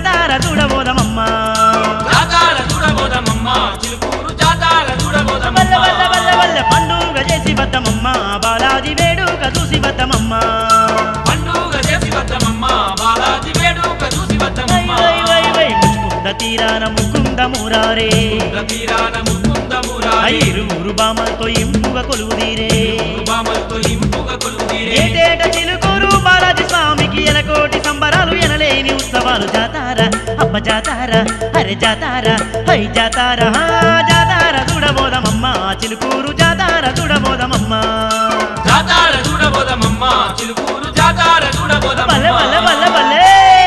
జాతార చూడబోదమమ్మ జాతార చూడబోదమమ్మ చిలుకూరు జాతార వల్ల చూడబోదమమ్మ వల్ల వల్ల వల్ల పండుగ చేసి వద్దమమ్మ బాలాజీ వేడుక చూసి వద్దమమ్మ పండుగ చేసి వద్దమమ్మ బాలాజీ వేడుక చూసి వై వద్దమమ్మ వై వై వై ముచ్చుకుంద తీరాన ముకుంద మురారే తీరాన ముకుందమురా ఐరువురు బామలతో ఇంపుగా కొలువుదీరే బామలతో ఇంపుగా కొలువుదీరే ఏటేట చిలుకూరు బాలాజీ స్వామికి ఎలకోటి సంబరాలు ఎనలేని ఉత్సవాలు జాతార అబ్బ జాతార అరే జాతార హై జాతార హా జాతార చూడబోదమమ్మ చిలుకూరు జాతార చూడబోదమమ్మ జాతార చూడబోదమమ్మ చిలుకూరు జాతార బల్లె బల్లె చూడబోదమమ్మ బల్లె బల్లె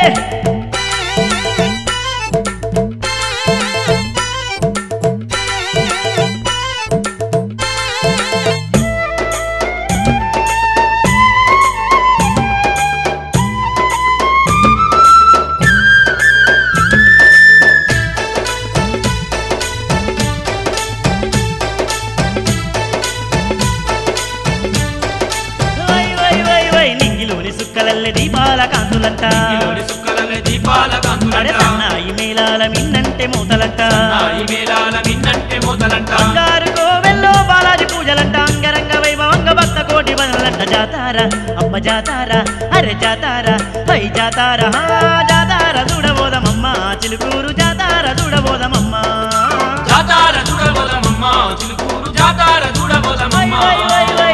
వై వై వై వై నింగిలోని సుక్కలల్లె దీపాల కాంతులంట ఇంగిలోని సుక్కలల్లె దీపాల అడే కాంతులంట సన్నాయి మేళాల మిన్నంటే మూతలంట నాయి మేళాల మిన్నంటే మోతలంట బంగారు కోవెల్లో బాలాజీ పూజలంట అంగరంగ వైభవంగ భక్త కోటి బదులంట జాతార అమ్మ జాతార అరే జాతార హై జాతార హా జాతార చూడబోదమమ్మ చిలుకూరు జాతార చూడబోదమమ్మ జాతార చూడబోదమమ్మ చిలుకూరు జాతార వై చూడబోదమమ్మ వై వై వై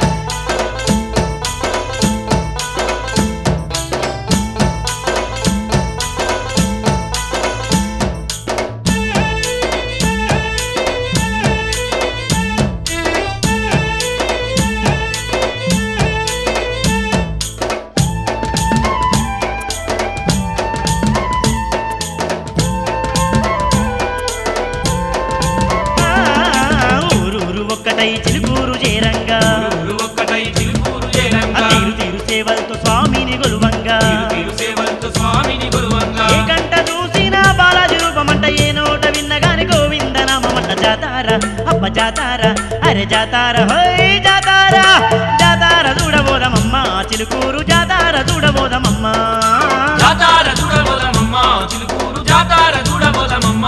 ఆ, ఊరూరు ఒక్కటై చిలుకూరు చేరంగా ఊరు ఒక్కటై చిలుకూరు ఆ చేరంగా తీరు తీరు సేవలతో స్వామిని గొలువంగా తీరు తీరు సేవలతో స్వామిని కొలువంగా ఏ కంట చూసిన బాలాజీ రూపమంట ఏ నోట విన్నగాని గోవింద నామమంట జాతార అప్ప జాతార అరే జాతార హోయ్ జాతార జాతార చూడబోదమమ్మ చిలుకూరు జాతార చూడబోదమమ్మ జాతార చూడబోదమమ్మ చిలుకూరు జాతార చూడబోదమమ్మ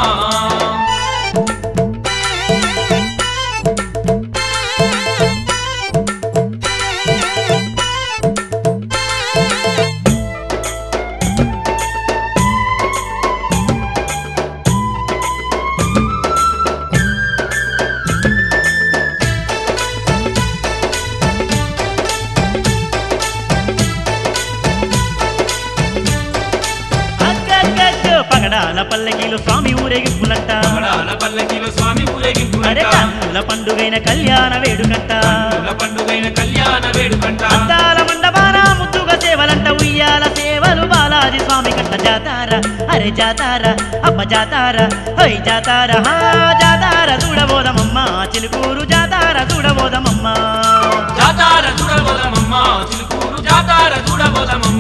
అగ్గగ్గగ్గ పగడాల పల్లకిలో స్వామి ఊరేగింపులంట పగడాల పల్లకిలో స్వామి అరే ఊరేగింపులంట కన్నుల పండుగైన కళ్యాణ వేడుకంట కన్నుల పండుగైన కళ్యాణ వేడుకంట అద్దాల మండపాన ముద్దుగా సేవలంట ఉయ్యాల సేవలు బాలాజీ స్వామి కంట జాతార అరే జాతార అప్ప జాతార హై జాతార హా జాతార చూడబోదమమ్మ చిలుకూరు జాతార చూడబోదమమ్మ జాతార చూడబోదమమ్మ చిలుకూరు జాతార చూడబోదమమ్మ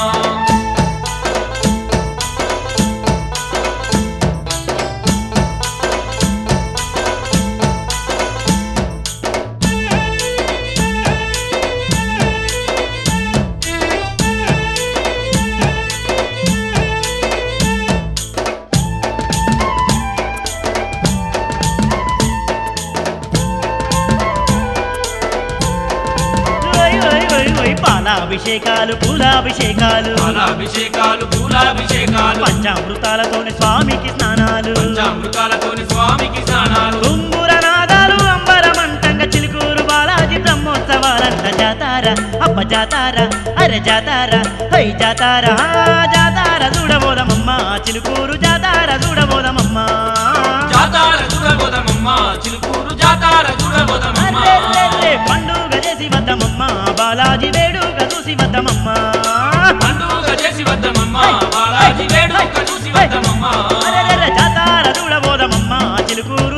ఓయ్ ఓయ్ ఓయ్ ఓయ్ పాలాభిషేకాలు పూలాభిషేకాలు పాలాభిషేకాలు పూలాభిషేకాలు పంచామృతాలతోని స్వామికి స్నానాలు పంచామృతాలతోని స్వామికి స్నానాలు తుంగుర నాదాలు అంబరమంటంగ చిలుకూరు బాలాజీ బ్రహ్మోత్సవాలంట జాతార అప్ప జాతార అరే జాతార హై జాతార హా జాతార చూడబోదమమ్మ చిలుకూరు జాతార చూడబోదమమ్మ జాతార చూడబోదమమ్మ చిలుకూరు జాతార చూడబోదమమ్మ అర్రెర్రెర్రె, పండుగ చేసి వద్దమమ్మ బాలాజీ వేడుక చూసి వద్దమమ్మ పండుగ చేసి వద్దమమ్మ బాలాజీ వేడుక చూసి వద్దమమ్మ అరెరెర్రె, జాతార చూడబోదమమ్మ చిలుకూరు